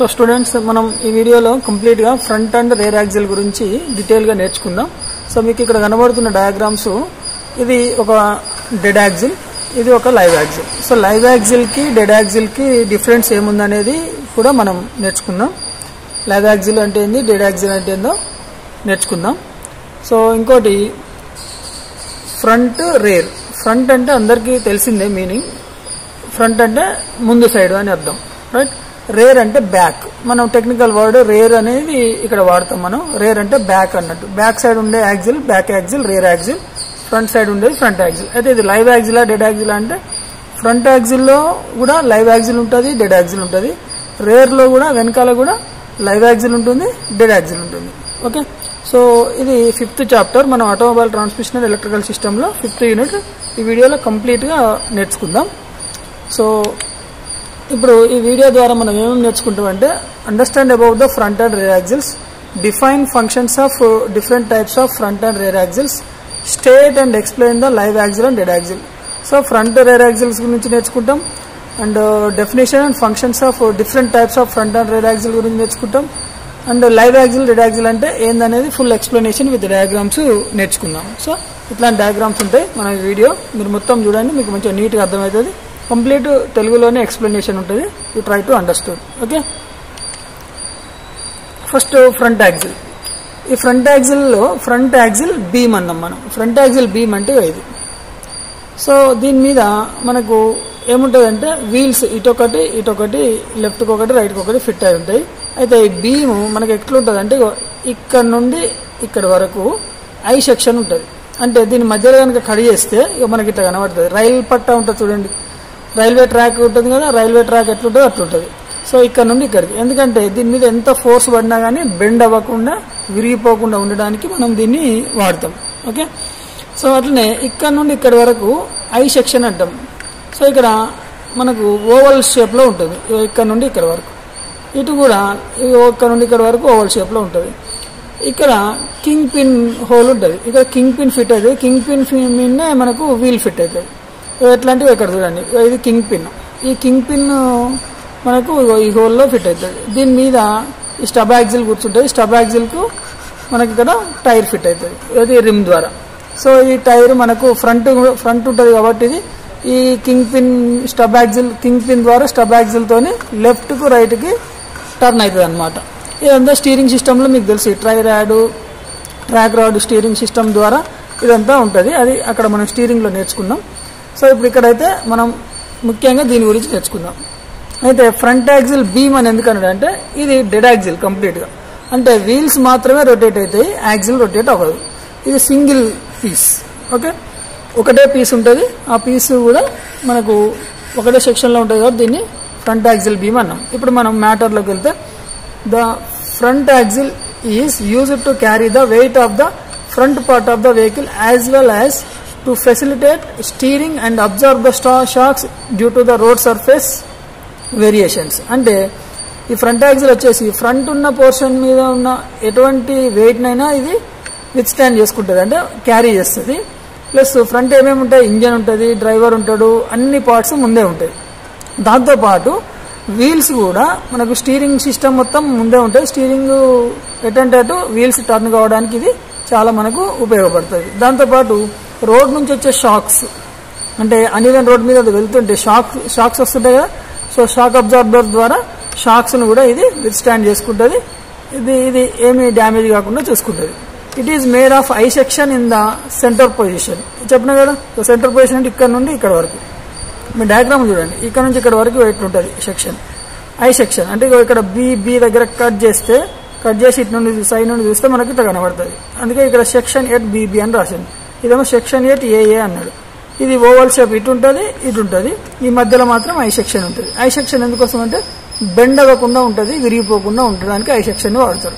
So students మనం ఈ వీడియోలో కంప్లీట్గా ఫ్రంట్ అండ్ రేర్ యాక్సిల్ గురించి డీటెయిల్గా నేర్చుకుందాం సో మీకు ఇక్కడ కనబడుతున్న డయాగ్రామ్స్ ఇది ఒక డెడ్ యాక్సిల్ ఇది ఒక లైవ్ యాక్సిల్ సో లైవ్ యాక్సిల్కి డెడ్ యాక్సిల్కి డిఫరెన్స్ ఏముందనేది కూడా మనం నేర్చుకుందాం లైవ్ యాక్సిల్ అంటే ఏంది డెడ్ యాక్సిల్ అంటే ఏందో నేర్చుకుందాం సో ఇంకోటి ఫ్రంట్ రేర్ ఫ్రంట్ అంటే అందరికీ తెలిసిందే మీనింగ్ ఫ్రంట్ అంటే ముందు సైడ్ అని అర్థం రైట్ రేర్ అంటే బ్యాక్ మనం టెక్నికల్ వర్డ్ రేర్ అనేది ఇక్కడ వాడతాం మనం రేర్ అంటే బ్యాక్ అన్నట్టు బ్యాక్ సైడ్ ఉండే axle back axle rear axle front side ఉండేది ఫ్రంట్ యాక్సిల్ అయితే ఇది లైవ్ యాక్సిలా డెడ్ యాక్సిలా అంటే ఫ్రంట్ యాక్సిల్లో కూడా లైవ్ యాక్సిల్ ఉంటుంది డెడ్ యాక్సిల్ ఉంటుంది రేర్లో కూడా వెనకాల కూడా లైవ్ యాక్సిల్ ఉంటుంది డెడ్ యాక్సిల్ ఉంటుంది ఓకే సో ఇది ఫిఫ్త్ చాప్టర్ మనం ఆటోమొబైల్ ట్రాన్స్మిషన్ ఎలక్ట్రికల్ సిస్టంలో ఫిఫ్త్ యూనిట్ ఈ వీడియోలో కంప్లీట్గా నేర్చుకుందాం సో ఇప్పుడు ఈ వీడియో ద్వారా మనం ఏమేమి నేర్చుకుంటామంటే understand about the front and rear axles define functions of different types of front and rear axles state and explain the live axle and dead axle so front rear axles గురించి నేర్చుకుంటాం and definition and functions of different types of front and rear axle గురించి నేర్చుకుంటాం and live axle dead axle అంటే ఏందనేది full explanation with diagrams నేర్చుకుందాం so ఇట్లాంటి diagrams ఉంటాయి మన ఈ వీడియో మీరు మొత్తం చూడండి మీకు మంచిగా నీట్గా అర్థమవుతుంది కంప్లీట్ తెలుగులోనే ఎక్స్ప్లెనేషన్ ఉంటుంది you try to understand okay first front axle ఈ ఫ్రంట్ యాక్సిల్లో ఫ్రంట్ యాక్సిల్ బీమ్ అన్నాం మనం ఫ్రంట్ యాక్సిల్ బీమ్ అంటే ఇది సో దీని మీద మనకు ఏముంటుందంటే వీల్స్ ఇటొకటి ఇటొకటి లెఫ్ట్కి ఒకటి రైట్కి ఒకటి ఫిట్ అయి ఉంటాయి అయితే ఈ బీమ్ మనకి ఎట్లుంటుంది అంటే ఇక్కడ నుండి ఇక్కడ వరకు ఐ సెక్షన్ ఉంటుంది అంటే దీని మధ్యలో కనుక కడి చేస్తే ఇక మనకి ఇట్లా కనబడుతుంది రైలు పట్టా ఉంటుంది చూడండి రైల్వే ట్రాక్ ఉంటుంది కదా రైల్వే ట్రాక్ ఎట్లుంటుందో అట్లుంటుంది సో ఇక్కడ నుండి ఇక్కడికి ఎందుకంటే దీని మీద ఎంత ఫోర్స్ పడినా కానీ బెండ్ అవ్వకుండా విరిగిపోకుండా ఉండడానికి మనం దీన్ని వాడతాం ఓకే సో అట్లనే ఇక్కడ నుండి ఇక్కడ వరకు ఐ సెక్షన్ అంటాం సో ఇక్కడ మనకు ఓవల్ షేప్లో ఉంటుంది ఇక్కడ నుండి ఇక్కడ వరకు ఇటు కూడా ఇక్కడ నుండి ఇక్కడ వరకు ఓవల్ షేప్లో ఉంటుంది ఇక్కడ కింగ్ పిన్ హోల్ ఉంటుంది ఇక్కడ కింగ్ పిన్ ఫిట్ అవుతుంది కింగ్ పిన్ మీదనే మనకు వీల్ ఫిట్ అవుతుంది ఎట్లాంటివి ఇక్కడ చూడండి ఇది కింగ్ పిన్ ఈ కింగ్ పిన్ మనకు ఈ హోల్లో ఫిట్ అవుతుంది దీని మీద ఈ స్టబ్ యాక్సిల్ కూర్చుంటుంది స్టబ్ యాక్సిల్కు మనకి ఇక్కడ టైర్ ఫిట్ అవుతుంది ఇది రిమ్ ద్వారా సో ఈ టైర్ మనకు ఫ్రంట్ ఫ్రంట్ ఉంటుంది కాబట్టి ఇది ఈ king pin stub axle king pin ద్వారా స్టబ్ యాక్సిల్తోని లెఫ్ట్కు రైట్కి టర్న్ అవుతుంది అనమాట ఇదంతా స్టీరింగ్ సిస్టంలో మీకు తెలుసు tie rod track rod steering system ద్వారా ఇదంతా ఉంటుంది అది అక్కడ మనం స్టీరింగ్లో నేర్చుకుందాం సో ఇప్పుడు ఇక్కడైతే మనం ముఖ్యంగా దీని గురించి నేర్చుకుందాం అయితే ఫ్రంట్ యాక్సిల్ బీమ్ అని ఎందుకన్నాడు అంటే ఇది డెడ్ యాక్సిల్ కంప్లీట్గా అంటే వీల్స్ మాత్రమే రొటేట్ అవుతాయి యాక్సిల్ రొటేట్ అవ్వదు ఇది సింగిల్ పీస్ ఓకే ఒకటే పీస్ ఉంటుంది ఆ పీస్ కూడా మనకు ఒకటే సెక్షన్లో ఉంటుంది కాబట్టి దీన్ని ఫ్రంట్ యాక్సిల్ బీమ్ అన్నాం ఇప్పుడు మనం మ్యాటర్లోకి వెళ్తే the front axle is used to carry the weight of the front part of the vehicle as well as to facilitate steering and absorb the స్టా shocks due to the road surface variations అంటే ఈ front axle వచ్చేసి front ఉన్న portion మీద ఉన్న ఎటువంటి వెయిట్నైనా ఇది with stand చేసుకుంటుంది అంటే క్యారీ చేస్తుంది ప్లస్ ఫ్రంట్ ఏమేమి ఉంటాయి ఇంజన్ ఉంటుంది డ్రైవర్ ఉంటాడు అన్ని పార్ట్స్ ముందే ఉంటాయి దాంతోపాటు వీల్స్ కూడా మనకు స్టీరింగ్ సిస్టమ్ మొత్తం ముందే ఉంటాయి స్టీరింగ్ ఎటంటే అటు వీల్స్ టర్న్ కావడానికి ఇది చాలా మనకు ఉపయోగపడుతుంది దాంతోపాటు రోడ్ నుంచి వచ్చే షాక్స్ అంటే అనివెన్ రోడ్ మీద అది వెళ్తుంటే షాక్ షాక్స్ వస్తుంటాయి కదా సో షాక్ అబ్జార్బర్ ద్వారా షాక్స్ను కూడా ఇది విత్ స్టాండ్ చేసుకుంటుంది ఇది ఇది ఏమీ డ్యామేజ్ కాకుండా చూసుకుంటుంది it is made of I section in the centre position చెప్పిన కదా సెంటర్ పొజిషన్ అంటే ఇక్కడ నుండి ఇక్కడ వరకు మీ డయాగ్రామ్ చూడండి ఇక్కడ నుంచి ఇక్కడ వరకు వెయిట్ ఉంటుంది సెక్షన్ ఐ సెక్షన్ అంటే ఇక్కడ బి బి దగ్గర కట్ చేస్తే కట్ చేసి ఇటు నుండి సైడ్ నుండి చూస్తే మనకి ఇట్లా కనబడుతుంది అందుకే ఇక్కడ సెక్షన్ ఎయిట్ బీబీ అని రాసింది ఇదేమో సెక్షన్ ఎయిట్ ఏఏ అన్నాడు ఇది ఓవల్ షేప్ ఇటు ఉంటుంది ఇటు ఉంటుంది ఈ మధ్యలో మాత్రం ఐ సెక్షన్ ఉంటుంది ఐ సెక్షన్ ఎందుకోసం అంటే బెండ్ అవ్వకుండా ఉంటుంది విరిగిపోకుండా ఉండడానికి ఐ సెక్షన్ వాడతారు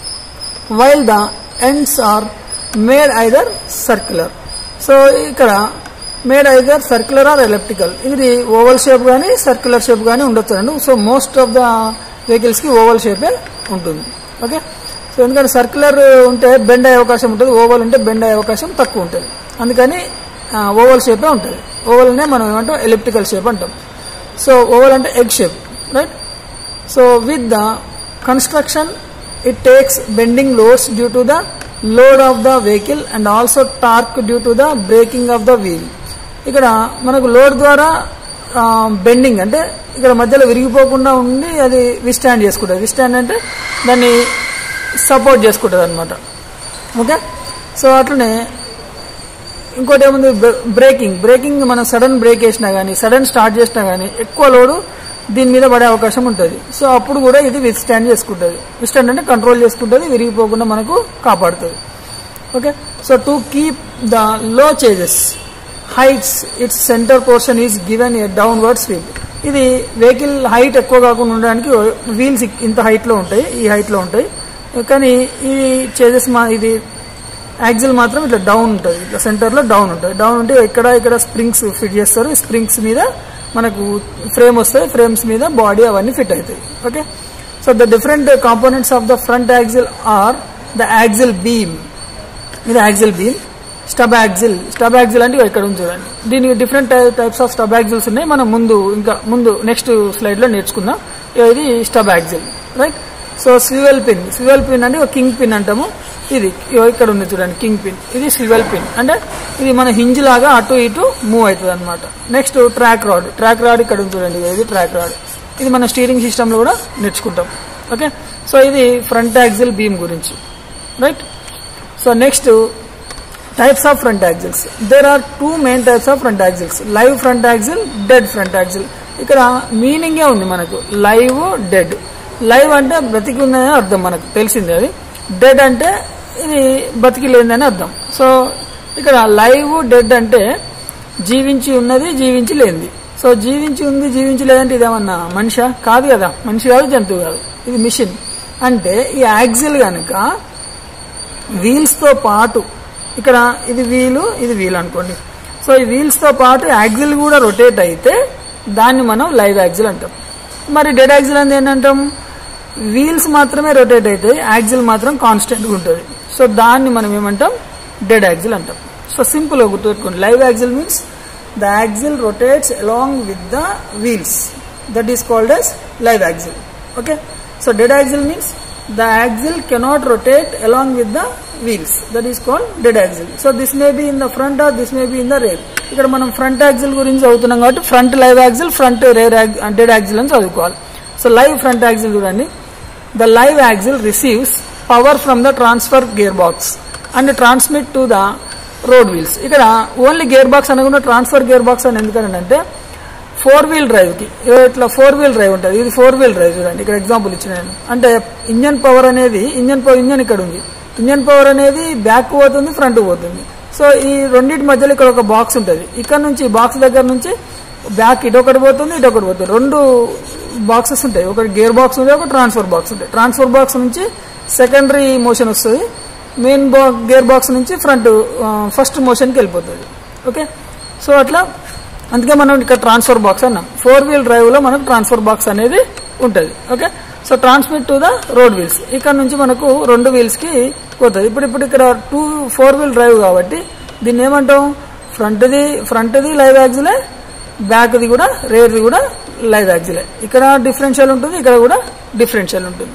while the ends are made either circular so ఇక్కడ made either circular or elliptical ఇది ఓవల్ షేప్ కానీ సర్క్యులర్ షేప్ కానీ ఉండొచ్చు అండి సో మోస్ట్ ఆఫ్ ద వెహికల్స్కి ఓవల్ షేపే ఉంటుంది ఓకే సో ఎందుకంటే సర్క్యులర్ ఉంటే బెండ్ అయ్యే అవకాశం ఉంటుంది ఓవల్ ఉంటే బెండ్ అయ్యే అవకాశం తక్కువ ఉంటుంది అందుకని ఓవల్ షేపే ఉంటుంది ఓవల్నే మనం ఏమంటాం ఎలిప్టికల్ షేప్ అంటాం సో ఓవల్ అంటే egg shape right so with the construction it takes bending loads due to the load of the vehicle and also torque due to the braking of the wheel ఇక్కడ మనకు load ద్వారా bending అంటే ఇక్కడ మధ్యలో విరిగిపోకుండా ఉండి అది విస్టాండ్ చేసుకుంటుంది withstand అంటే దాన్ని సపోర్ట్ చేసుకుంటుంది అనమాట ఓకే సో అట్లనే ఇంకోటి ఏముంది బ్రేకింగ్ బ్రేకింగ్ మనం సడన్ బ్రేక్ వేసినా కానీ సడన్ స్టార్ట్ చేసినా కానీ ఎక్కువ లోడు దీని మీద పడే అవకాశం ఉంటుంది సో అప్పుడు కూడా ఇది విస్టాండ్ చేసుకుంటుంది విస్టాండ్ అంటే కంట్రోల్ చేసుకుంటుంది విరిగిపోకుండా మనకు కాపాడుతుంది okay so to keep the low changes heights its centre portion is given a downward sweep ఇది వెహికల్ హైట్ ఎక్కువ కాకుండా ఉండడానికి వీల్స్ ఇంత హైట్లో ఉంటాయి ఈ హైట్లో ఉంటాయి కానీ ఈ చేజెస్ మా ఇది యాక్సిల్ మాత్రం ఇట్లా డౌన్ ఉంటుంది ఇట్లా సెంటర్లో డౌన్ ఉంటుంది డౌన్ ఉంటే ఇక్కడ ఇక్కడ స్ప్రింగ్స్ ఫిట్ చేస్తారు ఈ స్ప్రింగ్స్ మీద మనకు ఫ్రేమ్ వస్తాయి ఫ్రేమ్స్ మీద బాడీ అవన్నీ ఫిట్ అవుతాయి okay so the different components of the front axle are the axle beam ఇది axle beam stub axle stub axle అంటే ఇక్కడ ఉంది చూడండి దీనికి different types of stub axles ఉన్నాయి మనం ముందు ఇంకా ముందు నెక్స్ట్ స్లైడ్ లో నేర్చుకుందాం ఇది stub axle right so swivel pin swivel pin అంటే ఒక కింగ్ పిన్ అంటాము ఇది ఇగో ఇక్కడ ఉంది చూడండి కింగ్ పిన్ ఇది స్వివెల్ పిన్ అంటే ఇది మన హింజ్ లాగా అటు ఇటు మూవ్ అవుతుంది అనమాట next track rod track rod ఇక్కడ ఉంది చూడండి ఇది ట్రాక్ రాడ్ ఇది మన స్టీరింగ్ సిస్టమ్ లో కూడా నేర్చుకుంటాం ఓకే సో ఇది ఫ్రంట్ యాక్సిల్ బీమ్ గురించి right so next types of front axles there are two main types of front axles live front axle dead front axle ఇక్కడ మీనింగే ఉంది మనకు లైవ్ డెడ్ లైవ్ అంటే బ్రతికి ఉందని అర్థం మనకు తెలిసింది అది డెడ్ అంటే ఇది బతికి లేదని అర్థం సో ఇక్కడ లైవ్ డెడ్ అంటే జీవించి ఉన్నది జీవించి లేనిది సో జీవించి ఉంది జీవించి లేదంటే ఇదేమన్నా మనిషా కాదు కదా మనిషి కాదు జంతువు కాదు ఇది మిషన్ అంటే ఈ యాక్సిల్ కనుక వీల్స్ తో పాటు ఇక్కడ ఇది వీలు ఇది వీల్ అనుకోండి సో ఈ వీల్స్ తో పాటు యాక్సిల్ కూడా రొటేట్ అయితే దాన్ని మనం లైవ్ యాక్సిల్ అంటాం మరి డెడ్ యాక్సిల్ అనేది ఏంటంటాం వీల్స్ మాత్రమే రొటేట్ అయితే యాక్సిల్ మాత్రం కాన్స్టెంట్ గా ఉంటుంది సో దాన్ని మనం ఏమంటాం డెడ్ యాక్సిల్ అంటాం సో సింపుల్ గా గుర్తుపెట్టుకోండి live axle means the axle rotates along with the wheels that is called as live axle okay so dead axle means the axle cannot rotate along with the wheels that is called dead axle so this may be in the front or this may be in the rear ఇక్కడ మనం front axle గురించి చదువుతున్నాం కాబట్టి front live axle front rear dead axle అని చదువుకోవాలి so live front axle చూడండి the live axle receives power from the transfer gear box and transmit to the road wheels ఇక్కడ only gear box అనకుండా transfer gear box అని ఎందుకంటే four wheel drive కి ఇట్లా four wheel drive ఉంటుంది ఇది four wheel drive చూడండి ఇక్కడ ఎగ్జాంపుల్ ఇచ్చిన నేను అంటే ఇంజన్ పవర్ అనేది ఇంజన్ పవర్ ఇంజన్ ఇక్కడ ఉంది ఇంజన్ పవర్ అనేది బ్యాక్ పోతుంది ఫ్రంట్ పోతుంది సో ఈ రెండింటి మధ్యలో ఇక్కడ ఒక బాక్స్ ఉంటుంది ఇక్కడ నుంచి బాక్స్ దగ్గర నుంచి బ్యాక్ ఇటొకటి పోతుంది ఇటొకటి పోతుంది రెండు బాక్సెస్ ఉంటాయి ఒకటి గేర్ బాక్స్ ఉంటుంది ఒక ట్రాన్స్ఫర్ బాక్స్ ఉంటాయి ట్రాన్స్ఫర్ బాక్స్ నుంచి సెకండరీ మోషన్ వస్తుంది మెయిన్ బా గేర్ బాక్స్ నుంచి ఫ్రంట్ ఫస్ట్ మోషన్కి వెళ్ళిపోతుంది ఓకే సో అట్లా అందుకే మనం ఇక్కడ ట్రాన్స్ఫర్ బాక్స్ అన్నాం ఫోర్ వీల్ డ్రైవ్ లో మనకు ట్రాన్స్ఫర్ బాక్స్ అనేది ఉంటుంది okay so transmit to the road wheels ఇక్కడ నుంచి మనకు రెండు వీల్స్ కి పోతుంది ఇప్పుడు ఇప్పుడు ఇక్కడ టూ ఫోర్ వీల్ డ్రైవ్ కాబట్టి దీన్ని ఏమంటాం ఫ్రంట్ది ఫ్రంట్ది లైవ్ యాక్సిలే బ్యాక్ది కూడా రేర్ది కూడా లైవ్ యాక్సిలే ఇక్కడ డిఫరెన్షియల్ ఉంటుంది ఇక్కడ కూడా డిఫరెన్షియల్ ఉంటుంది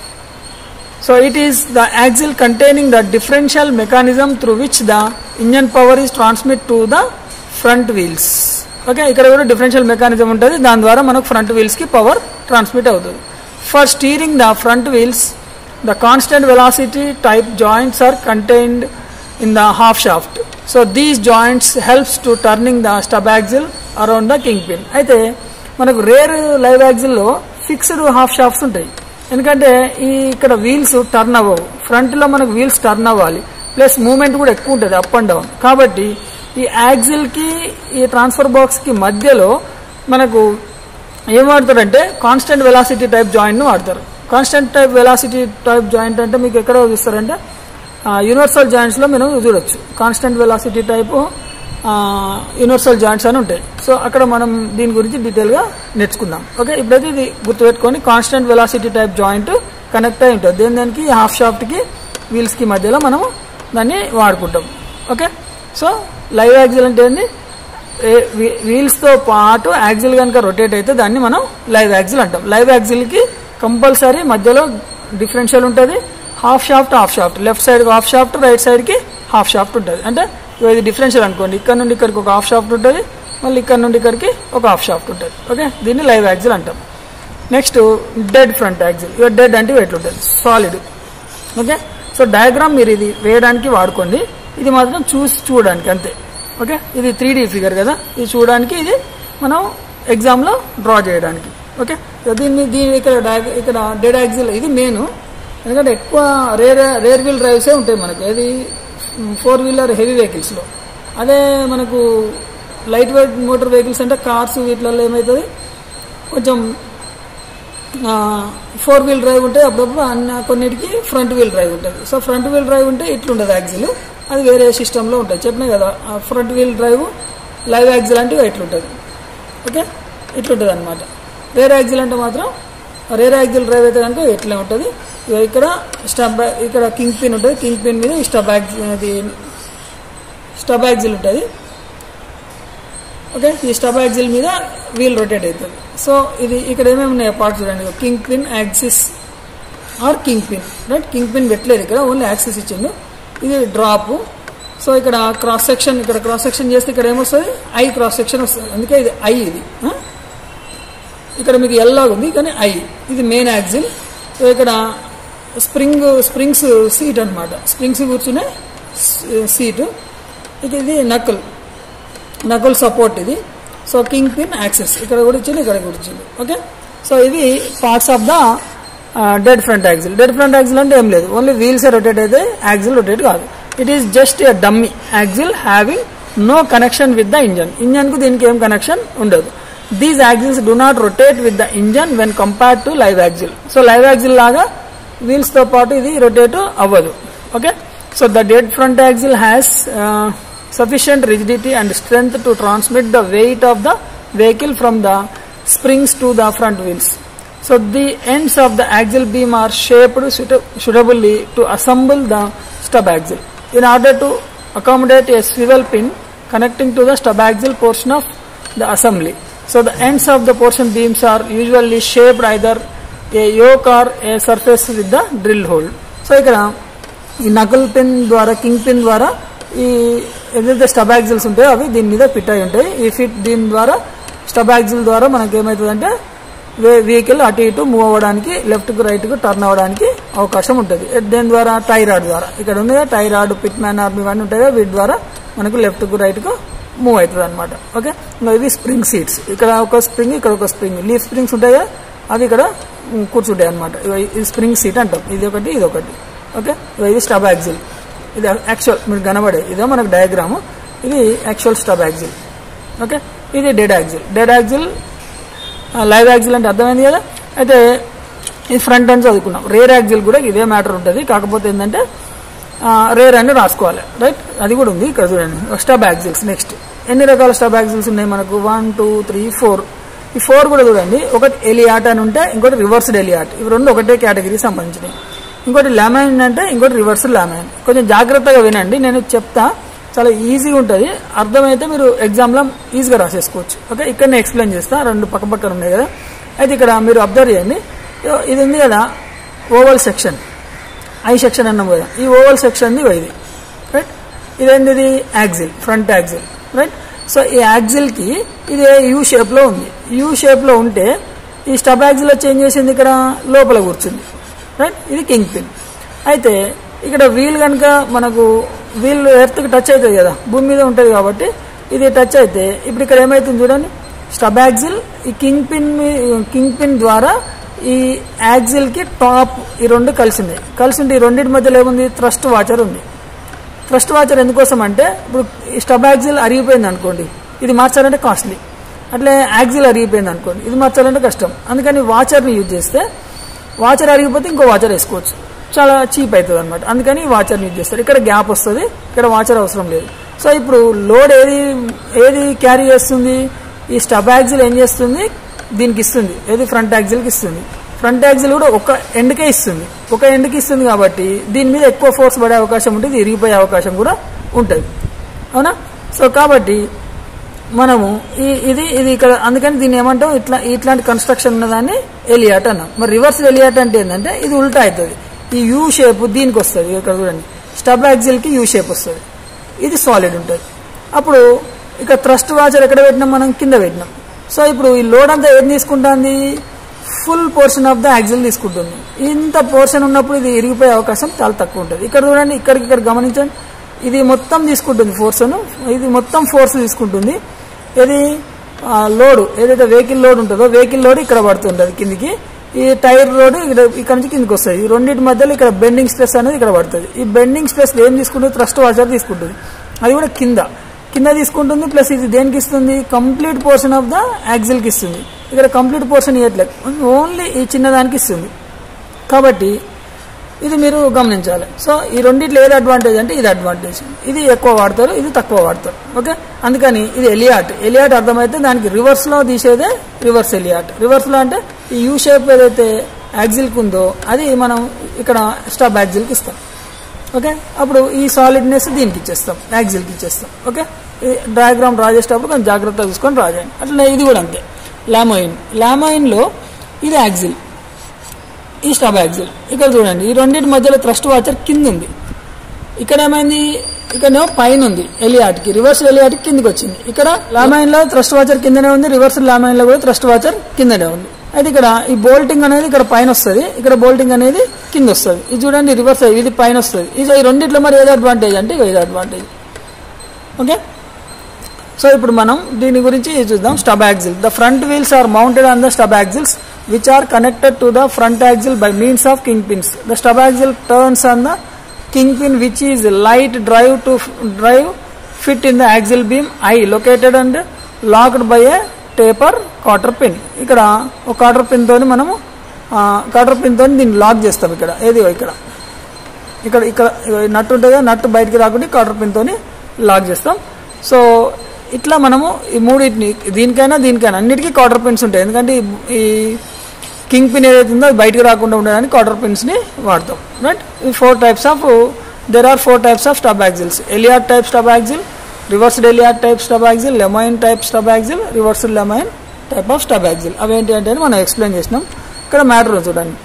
So it is the axle containing the differential mechanism through which the engine power is transmit to the front wheels. Okay ఇక్కడ కూడా డిఫరెన్షియల్ మెకానిజం ఉంటుంది దాని ద్వారా మనకు ఫ్రంట్ వీల్స్ కి పవర్ ట్రాన్స్మిట్ అవుతుంది for steering the front wheels the constant velocity type joints are contained in the half shaft so these joints helps to turning the stub axle around the king pin అయితే మనకు rear live యాక్సిల్లో fixed half shafts ఉంటాయి ఎందుకంటే ఈ ఇక్కడ wheels turn అవ్వవు front లో మనకు వీల్స్ టర్న్ అవ్వాలి ప్లస్ మూవ్మెంట్ కూడా ఎక్కువ ఉంటుంది అప్ అండ్ డౌన్ కాబట్టి ఈ యాక్సిల్ కి ఈ ట్రాన్స్ఫర్ బాక్స్ కి మధ్యలో మనకు ఏం వాడతారంటే కాన్స్టెంట్ వెలాసిటీ టైప్ జాయింట్ ను వాడతారు constant type velocity type joint అంటే మీకు ఎక్కడ చూస్తారంటే యూనివర్సల్ జాయింట్స్ లో మీరు చూడొచ్చు constant velocity type universal joints అని ఉంటాయి సో అక్కడ మనం దీని గురించి డీటెయిల్ గా నేర్చుకుందాం ఓకే ఇప్పుడైతే ఇది గుర్తుపెట్టుకొని constant velocity type joint connect అయి ఉంటుంది దేని దానికి హాఫ్ షాఫ్ట్ కి వీల్స్ కి మధ్యలో మనం దాన్ని వాడుకుంటాం ఓకే సో లైవ్ యాక్సిల్ అంటే ఏంది వీల్స్ తో పాటు యాక్సిల్ కనుక రొటేట్ అయితే దాన్ని మనం లైవ్ యాక్సిల్ అంటాం లైవ్ యాక్సిల్ కి కంపల్సరీ మధ్యలో డిఫరెన్షియల్ ఉంటుంది half shaft half shaft left side half shaft right సైడ్కి హాఫ్ షాఫ్ట్ ఉంటుంది అంటే ఇగో ఇది డిఫరెన్షియల్ అనుకోండి ఇక్కడ నుండి ఇక్కడికి ఒక హాఫ్ షాఫ్ట్ ఉంటుంది మళ్ళీ ఇక్కడ నుండి ఇక్కడికి ఒక హాఫ్ షాఫ్ట్ ఉంటుంది ఓకే దీన్ని లైవ్ యాక్సిల్ అంటాం నెక్స్ట్ డెడ్ ఫ్రంట్ యాక్సిల్ ఇక డెడ్ అంటే ఎట్లా ఉంటుంది సాలిడ్ ఓకే సో డయాగ్రామ్ మీరు ఇది వేయడానికి వాడుకోండి ఇది మాత్రం చూసి చూడడానికి అంతే ఓకే ఇది త్రీ ఫిగర్ కదా ఇది చూడడానికి ఇది మనం ఎగ్జామ్లో డ్రా చేయడానికి ఓకే సో దీన్ని దీని ఇక్కడ డయాగ్ ఇక్కడ డెడ్ యాక్సిల్ ఇది మెయిన్ ఎందుకంటే ఎక్కువ రేర్ రేర్ వీల్ డ్రైవ్సే ఉంటాయి మనకు అది ఫోర్ వీలర్ హెవీ వెహికల్స్లో అదే మనకు లైట్ వెయిట్ మోటార్ వెహికల్స్ అంటే కార్స్ వీటిలలో ఏమవుతుంది కొంచెం ఫోర్ వీల్ డ్రైవ్ ఉంటే అప్పుడప్పుడు అన్న కొన్నిటికి ఫ్రంట్ వీల్ డ్రైవ్ ఉంటుంది సో ఫ్రంట్ వీల్ డ్రైవ్ ఉంటే ఇట్లుండదు యాక్సిల్ అది వేరే సిస్టంలో ఉంటుంది చెప్పినా కదా front wheel drive live axle అంటే ఇట్లుంటుంది ఓకే ఇట్లుంటుంది అనమాట రేర్ యాక్సిల్ అంటే మాత్రం రేర్ యాక్సిల్ డ్రైవ్ అయితే కనుక ఇట్లా ఉంటుంది ఇగో ఇక్కడ స్టబ్ ఇక్కడ కింగ్ పిన్ ఉంటుంది కింగ్ పిన్ మీద ఈ స్టబ్ యాక్సిల్ అది స్టబ్ యాక్సిల్ ఉంటుంది ఓకే ఈ స్టబ్ యాక్సిల్ మీద వీల్ రొటేట్ అవుతుంది సో ఇది ఇక్కడ ఏమేమి ఉన్నాయి పార్ట్స్ చూడండి king pin axis or king pin right king pin పెట్టలేదు ఇక్కడ ఓన్లీ యాక్సిస్ ఇచ్చిండు ఇది డ్రాప్ సో ఇక్కడ క్రాస్ సెక్షన్ ఇక్కడ క్రాస్ సెక్షన్ చేస్తే ఇక్కడ ఏమొస్తుంది ఐ క్రాస్ సెక్షన్ వస్తుంది అందుకే ఇది ఐ ఇది ఆ? ఇక్కడ మీకు ఎల్ లాగా ఉంది కానీ ఐ ఇది మెయిన్ యాక్సిల్ సో ఇక్కడ స్ప్రింగ్ స్ప్రింగ్స్ సీట్ అన్నమాట స్ప్రింగ్స్ కూర్చునే సీటు ఇక ఇది నకల్ నకల్ సపోర్ట్ ఇది సో కింగ్ పిన్ యాక్సెస్ ఇక్కడ కూడా ఇచ్చింది ఇక్కడ కూడా ఇచ్చింది ఓకే సో ఇవి parts of the dead front axle dead front axle అంటే ఏం లేదు ఓన్లీ వీల్స్ రొటేట్ అయితే యాక్సిల్ రొటేట్ కాదు it is just a dummy axle having no connection with the engine engine కు దీనికి ఏం కనెక్షన్ ఉండదు these axles do not rotate with the engine when compared to live axle so live axle లాగా wheels తో పాటు ఇది rotate అవ్వదు okay so the dead front axle has sufficient rigidity and strength to transmit the weight of the vehicle from the springs to the front wheels. So the ends of the axle beam are shaped suita- suitably to assemble the stub axle. In order to accommodate a swivel pin connecting to the stub axle portion of the assembly. So the ends of the portion beams are usually shaped either a yoke or a surface with the drill hole. So ఇక్కడ ఈ knuckle pin ద్వారా king pin ద్వారా ఈ ఏదైతే stub axles ఉంటాయో అవి దీని మీద ఫిట్ అయి ఉంటాయి ఈ ఫిట్ దీని ద్వారా స్టబ్ యాక్సిల్ ద్వారా మనకి ఏమవుతుందంటే వెహికల్ అటు ఇటు మూవ్ అవ్వడానికి లెఫ్ట్ కు రైట్ కు టర్న్ అవ్వడానికి అవకాశం ఉంటుంది దేని ద్వారా టై రాడ్ ద్వారా ఇక్కడ ఉంది కదా tie rod pitman arm ఇవన్నీ ఉంటాయి కదా వీటి ద్వారా మనకు లెఫ్ట్ కు రైట్ కు మూవ్ అవుతుంది అనమాట ఓకే ఇంకా ఇవి స్ప్రింగ్ సీట్స్ ఇక్కడ ఒక స్ప్రింగ్ ఇక్కడ ఒక స్ప్రింగ్ లీఫ్ స్ప్రింగ్స్ ఉంటాయి కదా అవి ఇక్కడ ఉమ్, కూర్చుంటాయి అనమాట ఇది స్ప్రింగ్ సీట్ అంటాం ఇది ఒకటి ఇది ఒకటి ఓకే ఇగో ఇది స్టబ్ యాక్సిల్ ఇది యాక్చువల్ మీరు కనబడే ఇదే మనకు డయాగ్రామ్ ఇది యాక్చువల్ స్టబ్ యాక్సిల్ ఓకే ఇది dead axle dead axle live axle అంటే అర్థమైంది కదా అయితే ఇది ఫ్రంట్ అని చదువుకున్నాం రేర్ యాక్సిల్ కూడా ఇదే మ్యాటర్ ఉంటుంది కాకపోతే ఏంటంటే రేర్ అని రాసుకోవాలి రైట్ అది కూడా ఉంది ఇక్కడ చూడండి స్టబ్ యాక్సిల్స్ నెక్స్ట్ ఎన్ని రకాల స్టబ్ యాక్సిల్స్ ఉన్నాయి మనకు వన్ టూ త్రీ ఫోర్ ఈ ఫోర్ కూడా చూడండి ఒకటి ఎలియాట్ అని ఉంటే ఇంకోటి రివర్స్డ్ ఎలియాట్ ఇవి రెండు ఒకటే కేటగిరీకి సంబంధించినవి ఇంకోటి లామైన్ అంటే ఇంకోటి రివర్స్ లామైన్ కొంచెం జాగ్రత్తగా వినండి నేను చెప్తా చాలా ఈజీగా ఉంటుంది అర్థమైతే మీరు ఎగ్జామ్లో ఈజీగా రాసేసుకోవచ్చు ఓకే ఇక్కడ నేను ఎక్స్ప్లెయిన్ చేస్తా రెండు పక్క పక్కన ఉన్నాయి కదా అయితే ఇక్కడ మీరు అబ్జర్వ్ చేయండి ఇదో ఇది ఉంది కదా ఓవల్ సెక్షన్ ఐ సెక్షన్ అన్నాం కదా ఈ ఓవల్ సెక్షన్ ఇది రైట్ ఇదేంటి ఇది axle front axle right so ఈ యాక్సిల్ కి ఇది యూ షేప్ లో ఉంది యూ షేప్ లో ఉంటే ఈ స్టబ్ యాక్సిల్ చేంజ్ చేసింది ఇక్కడ లోపల కూర్చుంది రైట్ ఇది కింగ్ పిన్ అయితే ఇక్కడ వీల్ కనుక మనకు వీల్ ఎర్త్ కి టచ్ అవుతుంది కదా భూమి మీద ఉంటుంది కాబట్టి ఇది టచ్ అయితే ఇప్పుడు ఇక్కడ ఏమైతుంది చూడండి స్టబ్ యాక్సిల్ ఈ కింగ్ పిన్ కింగ్ పిన్ ద్వారా ఈ యాక్సిల్ కి టాప్ ఈ రెండు కలిసి ఉన్నాయి కలిసి ఉంటే ఈ రెండింటి మధ్యలో ఏముంది థ్రస్ట్ వాచర్ ఉంది థ్రస్ట్ వాచర్ ఎందుకోసం అంటే ఇప్పుడు ఈ స్టబ్ యాక్సిల్ అరిగిపోయింది అనుకోండి ఇది మార్చాలంటే కాస్ట్లీ అట్లే యాక్సిల్ అరిగిపోయింది అనుకోండి ఇది మార్చాలంటే కష్టం అందుకని వాచర్ని యూజ్ చేస్తే వాచర్ అరిగిపోతే ఇంకో వాచర్ వేసుకోవచ్చు చాలా చీప్ అవుతుంది అనమాట అందుకని వాచర్ని యూజ్ చేస్తారు ఇక్కడ గ్యాప్ వస్తుంది ఇక్కడ వాచర్ అవసరం లేదు సో ఇప్పుడు లోడ్ ఏది ఏది క్యారీ చేస్తుంది ఈ స్టబ్ యాక్సిల్ ఏం చేస్తుంది దీనికి ఇస్తుంది ఏది ఫ్రంట్ యాక్సిల్కి ఇస్తుంది ఫ్రంట్ యాక్సిల్ కూడా ఒక ఎండ్కే ఇస్తుంది ఒక ఎండ్కి ఇస్తుంది కాబట్టి దీని మీద ఎక్కువ ఫోర్స్ పడే అవకాశం ఉంటుంది ఇరిగిపోయే అవకాశం కూడా ఉంటుంది అవునా సో కాబట్టి మనము ఈ ఇది ఇది ఇక్కడ అందుకని దీన్ని ఏమంటాం ఇట్లా ఇట్లాంటి కన్స్ట్రక్షన్ ఉన్నదాన్ని ఎలియాట్ అన్నాం మరి రివర్స్ ఎలియాట్ అంటే ఏంటంటే ఇది ఉల్టా అవుతుంది ఈ యూ షేప్ దీనికి వస్తుంది ఇక్కడ చూడండి స్టబ్ యాక్సిల్ కి యూ షేప్ వస్తుంది ఇది సాలిడ్ ఉంటుంది అప్పుడు ఇక్కడ థ్రస్ట్ వాచర్ ఎక్కడ పెట్టినాం మనం కింద పెట్టినాం సో ఇప్పుడు ఈ లోడ్ అంతా ఏం తీసుకుంటుంది full portion of the axle తీసుకుంటుంది ఇంత పోర్షన్ ఉన్నప్పుడు ఇది ఇరిగిపోయే అవకాశం చాలా తక్కువ ఉంటుంది ఇక్కడ చూడండి ఇక్కడికి ఇక్కడ గమనించండి ఇది మొత్తం తీసుకుంటుంది ఫోర్స్ ఇది మొత్తం ఫోర్స్ తీసుకుంటుంది ఇది లోడ్ ఏదైతే వెహికల్ లోడ్ ఉంటుందో వెహికల్ లోడ్ ఇక్కడ పడుతుంటుంది కిందికి ఈ టైర్ లోడ్ ఇక్కడ ఇక్కడ నుంచి కిందికి వస్తుంది ఈ రెండింటి మధ్యలో ఇక్కడ బెండింగ్ స్ట్రెస్ అనేది ఇక్కడ పడుతుంది ఈ బెండింగ్ స్ట్రెస్ ఏం తీసుకుంటుంది థ్రస్ట్ వాచర్ తీసుకుంటుంది అది కూడా కింద కింద తీసుకుంటుంది ప్లస్ ఇది దేనికి ఇస్తుంది కంప్లీట్ పోర్షన్ ఆఫ్ ద యాక్సిల్కి ఇస్తుంది ఇక్కడ కంప్లీట్ పోర్షన్ ఇవ్వట్లేదు ఓన్లీ ఈ చిన్నదానికి ఇస్తుంది కాబట్టి ఇది మీరు గమనించాలి సో ఈ రెండిట్లో ఏది అడ్వాంటేజ్ అంటే ఇది అడ్వాంటేజ్ ఇది ఎక్కువ వాడతారు ఇది తక్కువ వాడతారు ఓకే అందుకని ఇది ఎలియాట్ ఎలియాట్ అర్థమైతే దానికి రివర్స్ లో తీసేదే రివర్స్ ఎలియాట్ రివర్స్ లో అంటే ఈ యూ షేప్ ఏదైతే యాక్సిల్కి ఉందో అది మనం ఇక్కడ స్టబ్ యాక్సిల్కి ఇస్తాం ఓకే అప్పుడు ఈ సాలిడ్నెస్ దీనికి ఇచ్చేస్తాం యాక్సిల్కి ఇచ్చేస్తాం ఓకే డయాగ్రామ్ డ్రా చేసేటప్పుడు కొంచెం జాగ్రత్తగా చూసుకొని డ్రా చేయండి అట్లా ఇది కూడా అంతే లామోయిన్ లామోయిన్లో ఇది యాక్సిల్ ఈ స్టబ్ యాక్సిల్ ఇక్కడ చూడండి ఈ రెండింటి మధ్యలో థ్రస్ట్ వాచర్ కింద ఉంది ఇక్కడ ఏమైంది ఇక్కడనేమో పైన ఉంది ఎలియాట్కి రివర్స్ ఎలియాట్కి కిందికి వచ్చింది ఇక్కడ లామైన్ లో థ్రస్ట్ వాచర్ కిందనే ఉంది రివర్స్ లామైన్ లో కూడా థ్రస్ట్ వాచర్ కిందనే ఉంది అయితే ఇక్కడ ఈ బోల్టింగ్ అనేది ఇక్కడ పైన వస్తుంది ఇక్కడ బోల్టింగ్ అనేది కింద వస్తుంది ఇది చూడండి రివర్స్ ఇది పైన వస్తుంది ఇది ఈ రెండిట్లో మరి ఏది అడ్వాంటేజ్ అంటే ఇది అడ్వాంటేజ్ ఓకే సో ఇప్పుడు మనం దీని గురించి చూద్దాం stub axle the front wheels are mounted on the stub axles which are connected to the front axle by means of king pins the stub axle turns on the king pin which is light drive to drive fit in the axial beam I located and locked by a taper quarter pin ఇక్కడ ఒక quarter pin తోని మనము quarter pin తోని దీన్ని lock చేస్తాం ఇక్కడ ఏది ఇక్కడ ఇక్కడ ఇక్కడ నట్టు ఉంటుంది కదా నట్టు బయటికి రాకుండా quarter pin తోని లాక్ చేస్తాం సో ఇట్లా మనము ఈ మూడింటిని దీనికైనా దీనికైనా అన్నిటికీ క్వార్టర్ పిన్స్ ఉంటాయి ఎందుకంటే ఈ కింగ్ పిన్ ఏదైతే ఉందో అది బయటకు రాకుండా ఉండడానికి క్వార్టర్ పిన్స్ని వాడతాం రైట్ ఈ four types of there are four types of stub axles Elliott type stub axle reversed Elliott type stub axle Lemoine type stub axle reversed Lemoine type of stub axle అవేంటి అంటే మనం explain చేసినాం ఇక్కడ matter చూడండి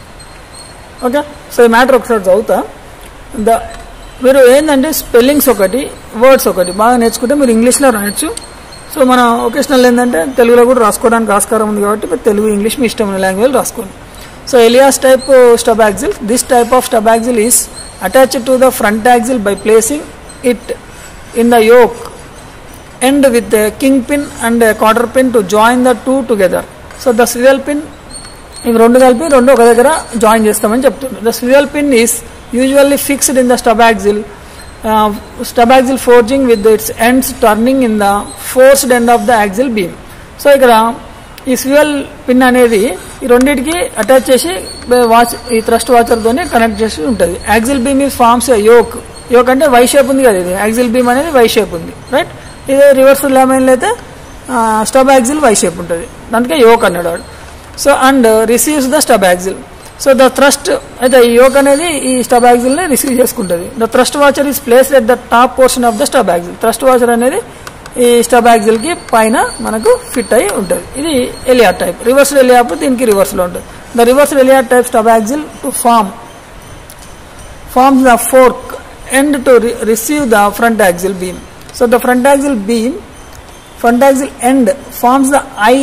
okay so ఈ matter ఒకసారి చదువుతా the మీరు ఏంటంటే స్పెల్లింగ్స్ ఒకటి వర్డ్స్ ఒకటి బాగా నేర్చుకుంటే మీరు ఇంగ్లీష్లో రాయొచ్చు సో మన ఒకేషనల్ ఏంటంటే తెలుగులో కూడా రాసుకోవడానికి ఆస్కారం ఉంది కాబట్టి మీరు తెలుగు ఇంగ్లీష్ మీ ఇష్టమైన లాంగ్వేజ్ రాసుకోండి so Elliott type stub axle this type of stub axle is attached to the front axle by placing it in the yoke end with king pin and quarter pin to join the two together so the swivel pin ఇవి రెండు కలిపి రెండు ఒక దగ్గర join చేస్తామని చెప్తుంది the swivel pin is usually fixed in the stub axle stub axle forging with its ends turning in the forced end of the axle beam so ఇక్కడ ఈ స్వివెల్ పిన్ అనేది ఈ రెండింటికి అటాచ్ చేసి వాచ్ ఈ thrust వాచర్తోనే connect చేసి ఉంటుంది axle beam ఈ ఫార్మ్స్ యోక్ యోక్ అంటే వై షేప్ ఉంది కదా ఇది యాక్సిల్ బీమ్ అనేది వై షేప్ ఉంది రైట్ ఇదే రివర్స్ లెమైన్లో అయితే స్టబ్ యాక్సిల్ వై షేప్ ఉంటుంది దానికే యోక్ అన్నాడు వాడు so and receives the stub axle so the thrust అయితే ఈ యోక్ అనేది ఈ స్టబ్ యాక్సిల్ ని రిసీవ్ చేసుకుంటుంది the thrust washer is placed at the top portion of the stub axle thrust washer అనేది ఈ స్టబ్ యాక్సిల్ కి పైన మనకు ఫిట్ అయి ఉంటుంది ఇది ఎలియార్ టైప్ రివర్స్ ఎలియాప్ దీనికి రివర్స్ లో ఉంటుంది the reverse Elliott type stub axle to form forms the fork end to receive the front axle beam so the front axle beam front axle end forms the eye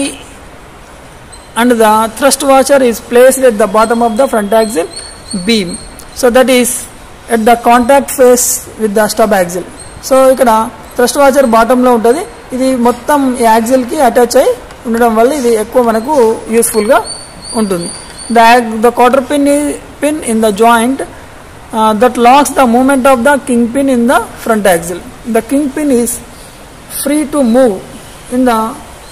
and the thrust washer is placed at the bottom of the front axle beam so that is at the contact face with the stub axle so ఇక్కడ thrust washer బాటంలో ఉంటుంది ఇది మొత్తం ఈ యాక్సిల్కి attach అయి ఉండడం వల్ల ఇది ఎక్కువ మనకు యూస్ఫుల్గా ఉంటుంది the the quarter pin pin in the joint that locks the moment of the king pin in the front axle the king pin is free to move in the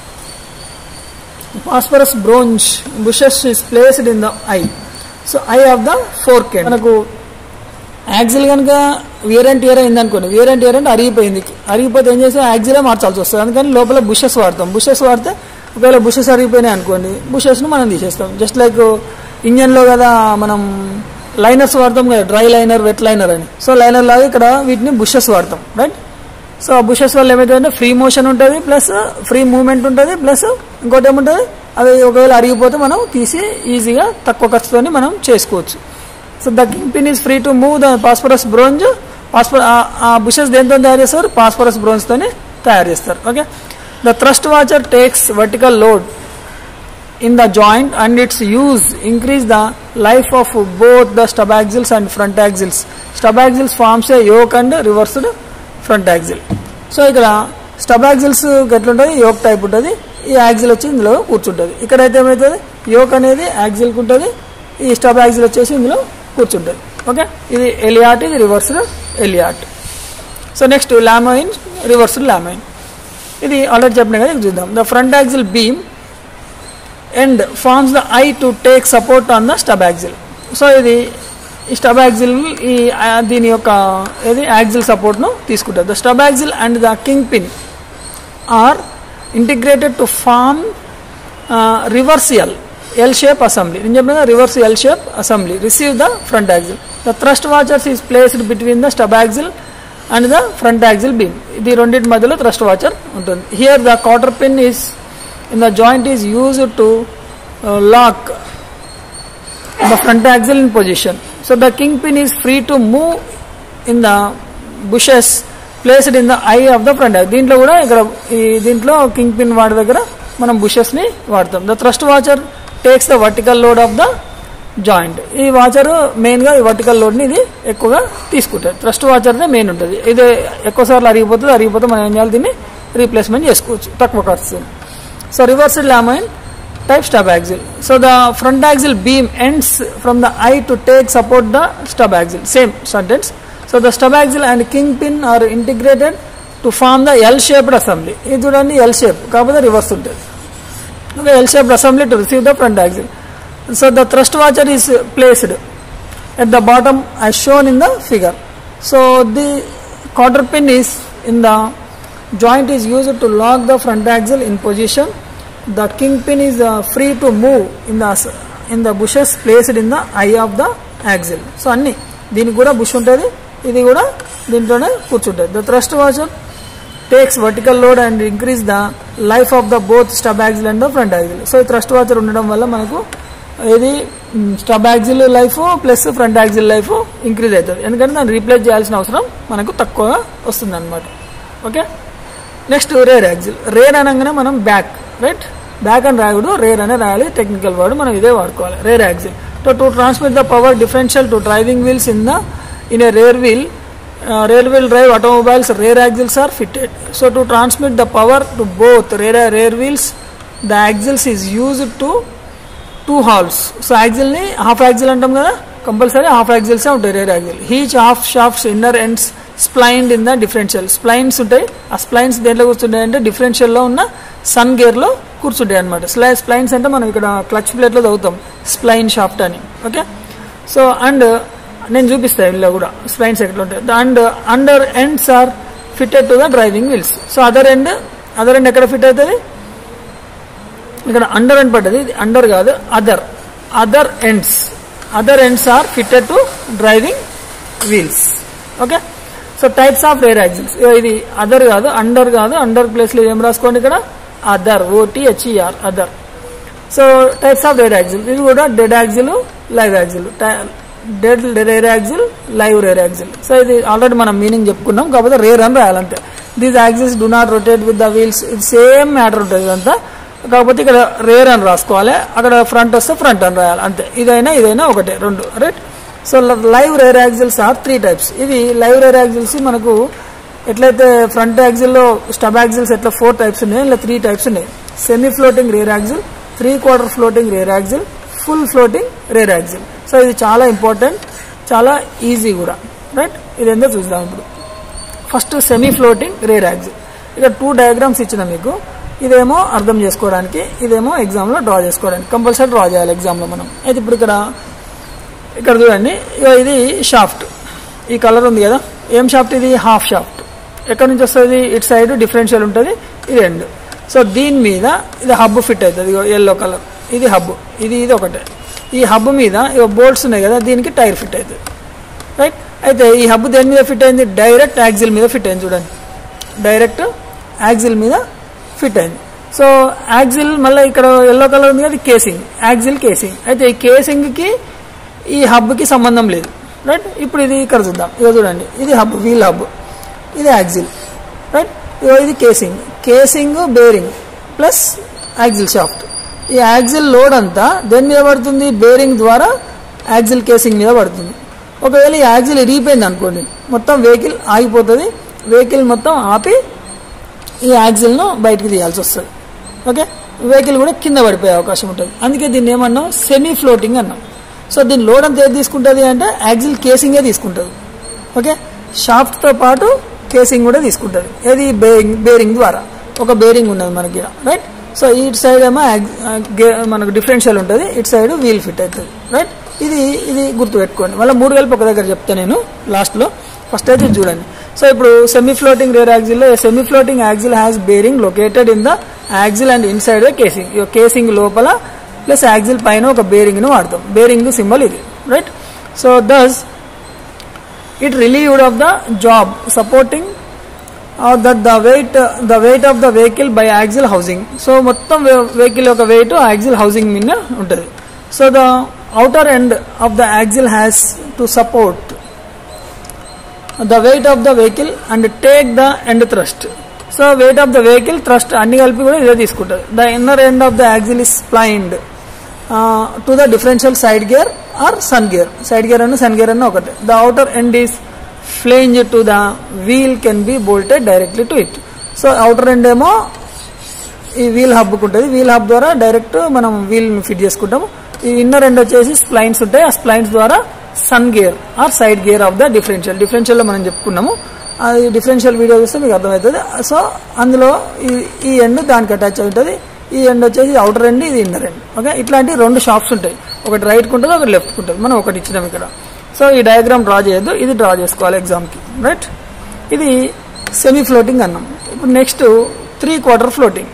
phosphorus bronze bushes is placed in the eye so eye of the forehead మనకు axle కనుక wear and tear అయింది అనుకోండి we're and tear అంటే అరిగిపోయింది అరిగిపోతే ఏం చేస్తే యాక్సిలే మార్చాల్సి వస్తుంది అందుకని లోపల బుషెస్ వాడతాం బుషెస్ వాడితే ఒకవేళ బుషెస్ అరిగిపోయినాయి అనుకోండి బుషెస్ను మనం తీసేస్తాం జస్ట్ లైక్ ఇంజన్లో కదా మనం లైనర్స్ వాడతాం కదా డ్రై లైనర్ వెట్ లైనర్ అని సో లైనర్ లాగా ఇక్కడ వీటిని బుషెస్ వాడతాం రైట్ సో ఆ బుషెస్ వల్ల ఏమవుతుందంటే ఫ్రీ మోషన్ ఉంటుంది ప్లస్ ఫ్రీ మూవ్మెంట్ ఉంటుంది ప్లస్ ఇంకోటి ఏముంటుంది అవి ఒకవేళ అరిగిపోతే మనం తీసి ఈజీగా తక్కువ ఖర్చుతోని మనం చేసుకోవచ్చు so the king pin is free to move the phosphorus bronze phosphor ఆ బుషెస్ దేంతో తయారు చేస్తారు పాస్పరస్ బ్రోంజ్తోనే తయారు చేస్తారు okay the thrust washer takes vertical load in the joint and its use increase the life of both the stub axles and front axles. Stub axles forms a yoke and reversed front axle. So ఇక్కడ stub axles ఎట్లుంటుంది yoke type ఉంటుంది ఈ axle వచ్చి ఇందులో కూర్చుంటుంది ఇక్కడైతే ఏమవుతుంది yoke అనేది యాక్సిల్కి ఉంటుంది ఈ స్టబ్ యాక్సిల్ వచ్చేసి ఇందులో కూర్చుంటుంది ఓకే ఇది ఎలియాట్ ఇది reversed Elliott so next Lamoine reversed Lamoine ఇది ఆల్రెడీ చెప్పిన కదా ఇది చూద్దాం the front axle beam end forms the eye to take support on the stub axle so ఇది ఈ స్టబ్ యాక్సిల్ ఈ ఆ, దీని యొక్క ఏది యాక్సిల్ సపోర్ట్ను తీసుకుంటుంది the stub axle and the king pin are integrated to form reversed L shape assembly నేను చెప్పిన reverse L shape assembly receive the front axle the thrust washers is placed between the stub axle and the front axle beam ఇది రెండింటి మధ్యలో thrust washer ఉంటుంది here the quarter pin is in the joint is used to uh, lock the front axle in position. So the kingpin is free to move in the bushes placed in the eye of the front axle. దీంట్లో కూడా ఇక్కడ ఈ దీంట్లో king pin వాడి దగ్గర మనం bushes ని వాడతాం the thrust washer takes the vertical load of the joint ఈ వాచర్ మెయిన్ గా ఈ వర్టికల్ లోడ్ ని ఇది ఎక్కువగా తీసుకుంటుంది థ్రస్ట్ వాచర్ మెయిన్ ఉంటుంది ఇది ఎక్కువ సార్లు అరిగిపోతుంది అరిగిపోతే మనం ఏం చేయాలి దీన్ని రీప్లేస్మెంట్ చేసుకోవచ్చు తక్కువ ఖర్చు So reversed lamine type stub axle. So the front axle beam ends from the eye to take support the stub axle. Same sentence. So the stub axle and kingpin are integrated to form the L-shaped assembly. ఇది చూడండి L shape కాకపోతే reverse ఉంటుంది Okay, L-shaped assembly to receive the front axle. So the thrust washer is placed at the bottom as shown in the figure. So the quarter pin is in the joint is used to lock the front axle in position. The kingpin is uh, free to move in the in the bushes placed in the eye of the axle. సో అన్ని దీనికి కూడా bush ఉంటుంది ఇది కూడా దీంట్లోనే కూర్చుంటుంది the thrust washer takes vertical load and increase the life of the both stub axle and the front axle so ఈ థ్రస్ట్ వాచర్ ఉండడం వల్ల మనకు ఇది stub axle life plus front axle life increase అవుతుంది ఎందుకంటే దాన్ని రీప్లేస్ చేయాల్సిన అవసరం మనకు తక్కువగా వస్తుంది అనమాట okay next rear axle rear అనగానే మనం బ్యాక్ రైట్ బ్యాక్ అని రాయకూడదు రేర్ అనే రాయాలి టెక్నికల్ వర్డ్ మనం ఇదే వాడుకోవాలి rear axle so to transmit the power differential to driving wheels in the in a rear wheel rear wheel drive automobiles rear axles are fitted so to transmit the power to both rear rear wheels the axles is used to two halves so యాక్సిల్ని half axle అంటాం కదా compulsory half axles ఉంటాయి rear axle each half shafts inner ends splined in the differential splines ఉంటాయి ఆ splines దేంట్లో కూర్చుంటాయి అంటే డిఫరెన్షియల్లో ఉన్న sun గేర్లో కూర్చుంటాయి అనమాట స్లై స్ప్లైన్స్ అంటే మనం ఇక్కడ క్లచ్ ప్లేట్లో చదువుతాం స్ప్లైన్ షాఫ్ట్ అని ఓకే సో అండ్ నేను చూపిస్తాను ఇందులో కూడా స్ప్లైన్స్ ఎట్లా ఉంటాయి and under ends are fitted to the driving wheels so other end other end ఎక్కడ ఫిట్ అవుతుంది ఇక్కడ అండర్ ఎండ్ పడ్డది ఇది అండర్ కాదు other other ends other ends are fitted to driving wheels okay so types of rear axles ఇది other కాదు under కాదు under place లో ఏం రాసుకోండి ఇక్కడ other ఓటీహెచ్ఈఆర్ other so types of rear axle ఇది కూడా dead axle live axle dead rear axle live rear axle so ఇది ఆల్రెడీ మనం మీనింగ్ చెప్పుకున్నాం కాకపోతే రేర్ అని రాయాలంటే these axles do not rotate with the wheels ఇది సేమ్ మ్యాటర్ ఉంటుంది ఇదంతా కాకపోతే ఇక్కడ రేర్ అని రాసుకోవాలి అక్కడ ఫ్రంట్ వస్తే ఫ్రంట్ అని రాయాలి అంతే ఇదైనా ఇదైనా ఒకటే రెండు right so live rear axles are three types ఇవి లైవ్ రేర్ యాక్సిల్స్ మనకు ఎట్లయితే ఫ్రంట్ యాక్సిల్లో స్టబ్ యాక్సిల్స్ ఎట్లా ఫోర్ టైప్స్ ఉన్నాయి ఇలా త్రీ టైప్స్ ఉన్నాయి semi floating rear axle three quarter floating rear axle full floating rear axle so ఇది చాలా ఇంపార్టెంట్ చాలా ఈజీ కూడా రైట్ ఇది ఏందో చూద్దాం ఇప్పుడు first semi floating rear axle ఇక్కడ టూ డయాగ్రామ్స్ ఇచ్చిన మీకు ఇదేమో అర్థం చేసుకోవడానికి ఇదేమో ఎగ్జామ్లో డ్రా చేసుకోవడానికి కంపల్సరీ డ్రా చేయాలి ఎగ్జామ్లో మనం అయితే ఇప్పుడు ఇక్కడ ఇక్కడ చూడండి ఇక ఇది షాఫ్ట్ ఈ కలర్ ఉంది కదా ఏం షాఫ్ట్ ఇది హాఫ్ షాఫ్ట్ ఎక్కడి నుంచి వస్తుంది ఇటు సైడ్ డిఫరెన్షియల్ ఉంటుంది ఇది ఎండ్ సో దీని మీద ఇది హబ్ ఫిట్ అవుతుంది ఎల్లో కలర్ ఇది హబ్ ఇది ఇది ఒకటే ఈ హబ్ మీద ఇక బోల్ట్స్ ఉన్నాయి కదా దీనికి టైర్ ఫిట్ అవుతుంది రైట్ అయితే ఈ హబ్ దేని మీద ఫిట్ అయింది డైరెక్ట్ యాక్సిల్ మీద ఫిట్ అయింది చూడండి డైరెక్ట్ యాక్సిల్ మీద ఫిట్ అయింది సో యాక్సిల్ మళ్ళీ ఇక్కడ ఎల్లో కలర్ ఉంది కదా కేసింగ్ యాక్సిల్ కేసింగ్ అయితే ఈ కేసింగ్కి ఈ హబ్కి సంబంధం లేదు రైట్ ఇప్పుడు ఇది ఇక్కడ చూద్దాం ఇక చూడండి ఇది హబ్ వీల్ హబ్ ఇది యాక్సిల్ రైట్ ఇగో ఇది casing casing bearing plus axle shaft ఈ యాక్సిల్ లోడ్ అంతా దేని మీద పడుతుంది బేరింగ్ ద్వారా యాక్సిల్ కేసింగ్ మీద పడుతుంది ఒకవేళ ఈ యాక్సిల్ ఇరిగిపోయింది అనుకోండి మొత్తం వెహికల్ ఆగిపోతుంది వెహికల్ మొత్తం ఆపి ఈ యాక్సిల్ను బయటికి తీయాల్సి వస్తుంది ఓకే వెహికల్ కూడా కింద పడిపోయే అవకాశం ఉంటుంది అందుకే దీన్ని ఏమన్నాం సెమీ ఫ్లోటింగ్ అన్నాం సో దీని లోడ్ అంతా ఏది తీసుకుంటుంది అంటే యాక్సిల్ కేసింగే తీసుకుంటుంది ఓకే షాఫ్ట్తో పాటు కేసింగ్ కూడా తీసుకుంటుంది ఏది బేరింగ్ బేరింగ్ ద్వారా ఒక బేరింగ్ ఉన్నది మనకి రైట్ సో ఇటు సైడ్ ఏమో యాక్- ఆ, గే- మనకు డిఫరెన్షియల్ ఉంటుంది ఇటు సైడ్ వీల్ ఫిట్ అవుతుంది రైట్ ఇది ఇది గుర్తుపెట్టుకోండి మళ్ళీ మూడు కలిపి ఒక దగ్గర చెప్తా నేను లాస్ట్లో ఫస్ట్ అయితే ఇది చూడండి సో ఇప్పుడు semi floating rear axle semi floating axle has bearing located in the axle and inside the casing ఈ కేసింగ్ లోపల ప్లస్ యాక్సిల్ పైన ఒక బేరింగ్ ను వాడతాం బేరింగ్ సింబల్ ఇది right so thus it relieved of the job supporting uh, that the weight uh, the weight of the vehicle by axle housing so మొత్తం vehicle యొక్క weight axle housing మీద ఉంటుంది so the outer end of the axle has to support the weight of the vehicle and take the end thrust so weight of the vehicle thrust అన్ని కలిపి కూడా ఇదే తీసుకుంటుంది the inner end of the axle is splined to the differential side gear or sun gear side gear అన్న sun gear అన్న ఒకటే the outer end is flange to the wheel can be bolted directly to it so outer end ఏమో ఈ wheel hub ఉంటుంది wheel hub ద్వారా direct మనం wheel fit చేసుకుంటాము ఈ ఇన్నర్ ఎండ్ వచ్చేసి స్ప్లైన్స్ ఉంటాయి ఆ స్ప్లైన్స్ ద్వారా sun gear or side gear of the differential differential లో మనం చెప్పుకున్నాము అది డిఫరెన్షియల్ వీడియో చూస్తే మీకు అర్థమవుతుంది సో అందులో ఈ ఈ ఎండ్ దానికి అటాచ్ అయి ఉంటుంది ఈ ఎండ్ వచ్చేసి అవుటర్ ఎండ్ ఇది ఇన్నర్ ఎండ్ ఓకే ఇట్లాంటి రెండు షాప్స్ ఉంటాయి ఒకటి రైట్ ఉంటుంది ఒకటి లెఫ్ట్ ఉంటుంది మనం ఒకటి ఇచ్చినాం ఇక్కడ సో ఈ డయాగ్రామ్ డ్రా చేయొద్దు ఇది డ్రా చేసుకోవాలి ఎగ్జామ్కి రైట్ ఇది సెమీ ఫ్లోటింగ్ అన్నాం ఇప్పుడు నెక్స్ట్ త్రీ క్వార్టర్ ఫ్లోటింగ్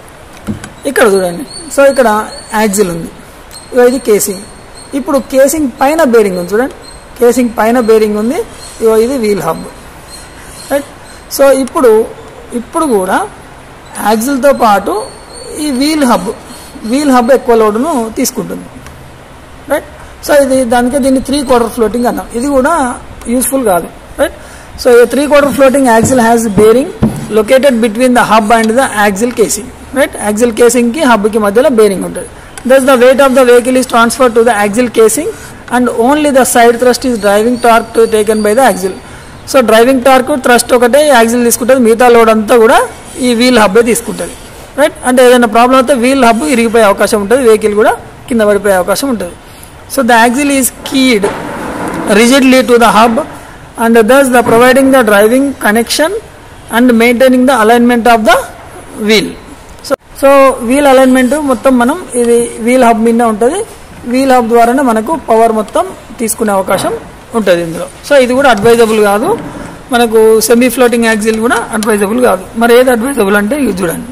ఇక్కడ చూడండి సో ఇక్కడ యాక్సిల్ ఉంది ఇగో ఇది కేసింగ్ ఇప్పుడు కేసింగ్ పైన బేరింగ్ ఉంది చూడండి కేసింగ్ పైన బేరింగ్ ఉంది ఇగో ఇది వీల్ హబ్ రైట్ సో ఇప్పుడు ఇప్పుడు కూడా యాక్సిల్తో పాటు ఈ వీల్ హబ్ వీల్ హబ్ ఎక్కువ లోడును తీసుకుంటుంది రైట్ సో ఇది దానికే దీన్ని త్రీ క్వార్టర్ ఫ్లోటింగ్ అన్నాం ఇది కూడా యూస్ఫుల్ కాదు రైట్ సో ఈ three quarter floating axle has bearing located between the hub and the axle casing right axle casing కి హబ్ కి మధ్యలో బేరింగ్ ఉంటుంది thus the weight of the vehicle is transfer to the axle casing and only the side thrust is driving torque taken by the axle so driving torque thrust ఒకటే axle తీసుకుంటుంది మిగతా load అంతా కూడా ఈ wheel హబ్బే తీసుకుంటుంది right అంటే ఏదైనా problem అయితే వీల్ హబ్ ఇరిగిపోయే అవకాశం ఉంటుంది వెహికల్ కూడా కింద పడిపోయే అవకాశం ఉంటుంది so the axle is keyed rigidly to the hub and thus the providing the driving connection and maintaining the alignment of the wheel so so wheel alignment మొత్తం మనం ఇది వీల్ హబ్ మీద ఉంటుంది వీల్ హబ్ ద్వారానే మనకు power మొత్తం తీసుకునే అవకాశం ఉంటుంది ఇందులో సో ఇది కూడా అడ్వైజబుల్ కాదు మనకు సెమీ ఫ్లోటింగ్ యాక్సిల్ కూడా అడ్వైజబుల్ కాదు మరి ఏది అడ్వైజబుల్ అంటే ఇది చూడండి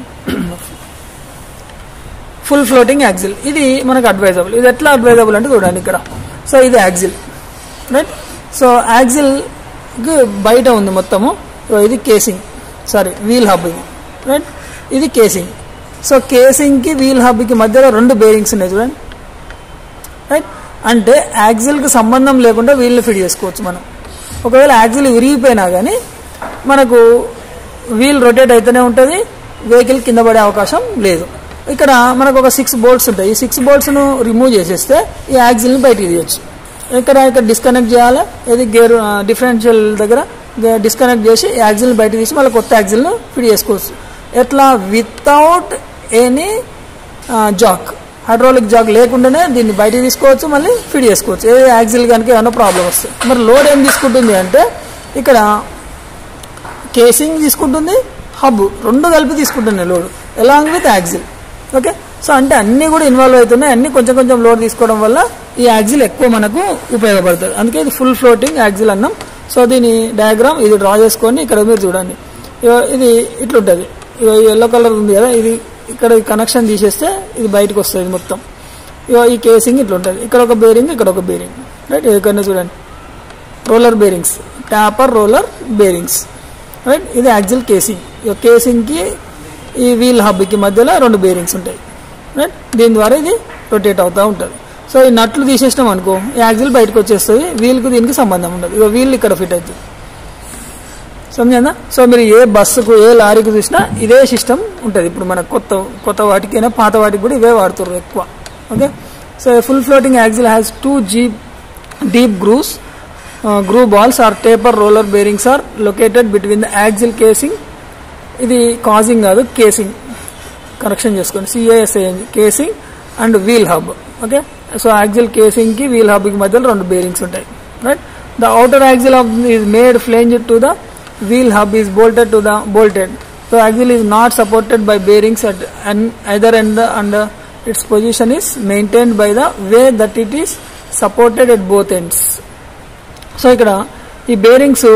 ఫుల్ ఫ్లోటింగ్ యాక్సిల్ ఇది మనకు అడ్వైజబుల్ ఇది ఎట్లా అడ్వైజబుల్ అంటే చూడండి ఇక్కడ సో ఇది యాక్సిల్ రైట్ సో యాక్సిల్ బయట ఉంది మొత్తము సో ఇది కేసింగ్ సారీ వీల్ హబ్ ఇది రైట్ ఇది కేసింగ్ సో కేసింగ్కి వీల్ హబ్కి మధ్యలో రెండు బేరింగ్స్ ఉన్నాయి చూడండి రైట్ అంటే యాక్సిల్కి సంబంధం లేకుండా వీల్ని ఫిట్ చేసుకోవచ్చు మనం ఒకవేళ యాక్సిల్ విరిగిపోయినా కానీ మనకు వీల్ రొటేట్ అయితేనే ఉంటుంది వెహికల్ కింద పడే అవకాశం లేదు ఇక్కడ మనకు ఒక సిక్స్ బోల్ట్స్ ఉంటాయి ఈ సిక్స్ బోల్ట్స్ను రిమూవ్ చేసేస్తే ఈ యాక్సిల్ని బయటికి తీయచ్చు ఇక్కడ ఇక్కడ డిస్కనెక్ట్ చేయాలి ఇది గేర్ డిఫరెన్షియల్ దగ్గర డిస్కనెక్ట్ చేసి యాక్సిల్ని బయట తీసి మళ్ళీ కొత్త యాక్సిల్ను ఫిట్ చేసుకోవచ్చు ఎట్లా without any jack hydraulic jack లేకుండానే దీన్ని బయట తీసుకోవచ్చు మళ్ళీ ఫిట్ చేసుకోవచ్చు ఏ యాక్సిల్ కనుక ఏమైనా ప్రాబ్లం వస్తుంది మరి లోడ్ ఏం తీసుకుంటుంది అంటే ఇక్కడ కేసింగ్ తీసుకుంటుంది హబ్ రెండు కలిపి తీసుకుంటుంది load along with axle okay so అంటే అన్నీ కూడా ఇన్వాల్వ్ అవుతున్నాయి అన్ని కొంచెం కొంచెం లోడ్ తీసుకోవడం వల్ల ఈ యాక్సిల్ ఎక్కువ మనకు ఉపయోగపడుతుంది అందుకే ఇది ఫుల్ ఫ్లోటింగ్ యాక్సిల్ అన్నాం సో దీని డయాగ్రామ్ ఇది డ్రా చేసుకొని ఇక్కడ మీరు చూడండి ఇగో ఇది ఇట్లుంటుంది ఇగో ఈ ఎల్లో కలర్ ఉంది కదా ఇది ఇక్కడ ఈ కనెక్షన్ తీసేస్తే ఇది బయటకు వస్తుంది మొత్తం ఇగో ఈ కేసింగ్ ఇట్లుంటుంది ఇక్కడ ఒక బేరింగ్ ఇక్కడ ఒక బేరింగ్ రైట్ ఇక్కడ చూడండి roller bearings taper roller bearings right ఇది యాక్సిల్ కేసింగ్ ఈ కేసింగ్కి ఈ వీల్ హబ్కి మధ్యలో రెండు బేరింగ్స్ ఉంటాయి రైట్ దీని ద్వారా ఇది రొటేట్ అవుతూ ఉంటుంది సో ఈ నట్లు తీసేసినాం అనుకో ఈ యాక్సిల్ బయటకు వచ్చేస్తుంది వీల్కి దీనికి సంబంధం ఉండదు ఇక వీల్ ఇక్కడ ఫిట్ అవుతుంది సమజందా సో మీరు ఏ బస్సుకు ఏ లారీకి చూసినా ఇదే సిస్టమ్ ఉంటుంది ఇప్పుడు మన కొత్త కొత్త వాటికైనా పాత వాటికి కూడా ఇవే వాడుతారు ఎక్కువ okay so full floating axle has two jeep deep grooves groove balls or taper roller bearings are located between the axle casing ఇది కాజింగ్ కాదు కేసింగ్ కరెక్షన్ చేసుకోండి C I S I N casing and wheel hub okay so axle casing కి wheel hub కి మధ్యలో రెండు bearings ఉంటాయి right the outer axle of is made flange to the wheel hub is bolted to the bolted so axle is not supported by bearings at an either end and uh, its position is maintained by the way that it is supported at both ends సో ఇక్కడ ఈ bearings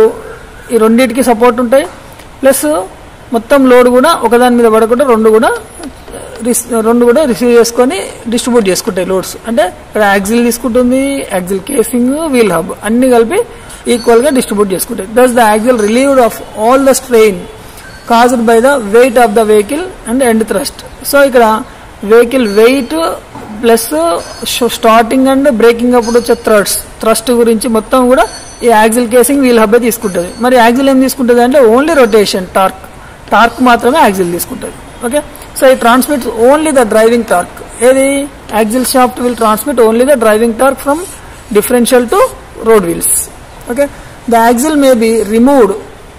ఈ రెండింటికి support ఉంటాయి plus మొత్తం load కూడా ఒకదాని మీద పడకుండా రెండు కూడా రిస్- రెండు కూడా రిసీవ్ చేసుకొని డిస్ట్రిబ్యూట్ చేసుకుంటాయి లోడ్స్ అంటే ఇక్కడ యాక్సిల్ తీసుకుంటుంది యాక్సిల్ కేసింగ్ వీల్ హబ్ అన్ని కలిపి ఈక్వల్ గా డిస్ట్రిబ్యూట్ చేసుకుంటాయి thus the axle relieved of all the strain caused by the weight of the vehicle and end thrust so ఇక్కడ vehicle weight plus starting and braking అప్పుడు వచ్చే thrust thrust గురించి మొత్తం కూడా ఈ యాక్సిల్ కేసింగ్ వీల్ హబ్బే తీసుకుంటుంది మరి యాక్సిల్ ఏం తీసుకుంటుంది అంటే ఓన్లీ రొటేషన్ టార్క్ టార్క్ మాత్రమే యాక్సిల్ తీసుకుంటుంది ఓకే సో ఈ transmits only the driving torque ఏది axle shaft will transmit only the driving torque from differential to road wheels okay the axle may be removed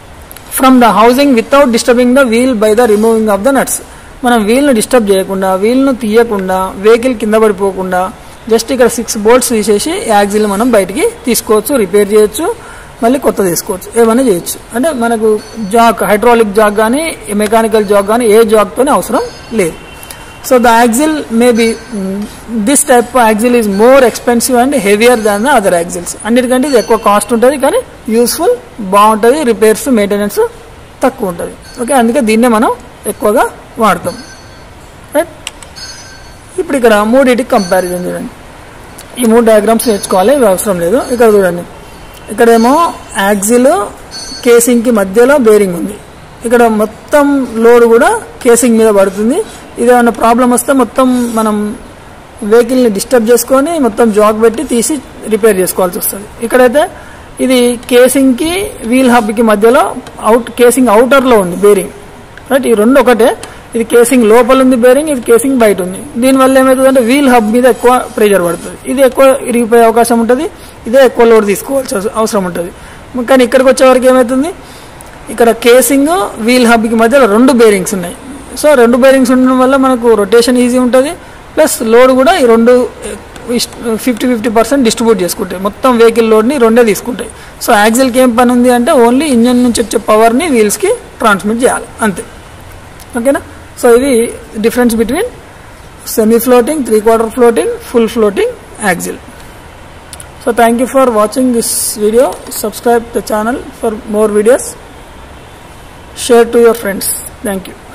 from the housing without disturbing the wheel by the removing of the nuts మనం వీల్ను disturb చేయకుండా వీల్ను తీయకుండా vehicle కింద పడిపోకుండా just ఇక్కడ six bolts తీసేసి axle మనం బయటికి తీసుకోవచ్చు రిపేర్ చేయొచ్చు మళ్ళీ కొత్త తీసుకోవచ్చు ఏమైనా చేయొచ్చు అంటే మనకు జాక్ హైడ్రాలిక్ జాక్ కానీ మెకానికల్ జాక్ కానీ ఏ జాక్తోనే అవసరం లేదు so the axle may be this type axle is more expensive and heavier than the other axles అన్నిటికంటే ఇది ఎక్కువ కాస్ట్ ఉంటుంది కానీ యూస్ఫుల్ బాగుంటుంది రిపేర్స్ మెయింటెనెన్స్ తక్కువ ఉంటుంది ఓకే అందుకే దీన్నే మనం ఎక్కువగా వాడతాం రైట్ ఇప్పుడు ఇక్కడ మూడింటికి కంపారిజన్ చూడండి ఈ మూడు డయాగ్రామ్స్ నేర్చుకోవాలి ఇవి అవసరం లేదు ఇక్కడ చూడండి ఇక్కడేమో యాక్సిల్ కేసింగ్ కి మధ్యలో బేరింగ్ ఉంది ఇక్కడ మొత్తం లోడ్ కూడా కేసింగ్ మీద పడుతుంది ఇది ఏమైనా ప్రాబ్లం వస్తే మొత్తం మనం వెహికల్ ని డిస్టర్బ్ చేసుకొని మొత్తం జాక్ పెట్టి తీసి రిపేర్ చేసుకోవాల్సి వస్తుంది ఇక్కడైతే ఇది కేసింగ్ కి వీల్ హబ్ కి మధ్యలో అవుట్ కేసింగ్ అవుటర్ లో ఉంది బేరింగ్ రైట్ ఈ రెండు ఒకటే ఇది కేసింగ్ లోపల ఉంది బేరింగ్ ఇది కేసింగ్ బయట ఉంది దీనివల్ల ఏమవుతుందంటే వీల్ హబ్ మీద ఎక్కువ ప్రెషర్ పడుతుంది ఇది ఎక్కువ ఇరిగిపోయే అవకాశం ఉంటుంది ఇదే ఎక్కువ లోడ్ తీసుకోవాల్సి అవస- అవసరం ఉంటుంది కానీ ఇక్కడికి వచ్చే వరకు ఏమవుతుంది ఇక్కడ కేసింగ్ వీల్ హబ్ కి మధ్యలో రెండు బేరింగ్స్ ఉన్నాయి సో రెండు బేరింగ్స్ ఉండడం వల్ల మనకు రొటేషన్ ఈజీ ఉంటుంది ప్లస్ లోడ్ కూడా ఈ రెండు ఫిఫ్టీ ఫిఫ్టీ పర్సెంట్ డిస్ట్రిబ్యూట్ చేసుకుంటాయి మొత్తం వెహికల్ లోడ్ని రెండే తీసుకుంటాయి సో యాక్సిల్కి ఏం పని ఉంది అంటే ఓన్లీ ఇంజన్ నుంచి వచ్చే పవర్ని వీల్స్కి ట్రాన్స్మిట్ చేయాలి అంతే ఓకేనా సో ఇది difference between semi floating three quarter floating full floating axle so thank you for watching this video subscribe the channel for more videos share to your friends thank you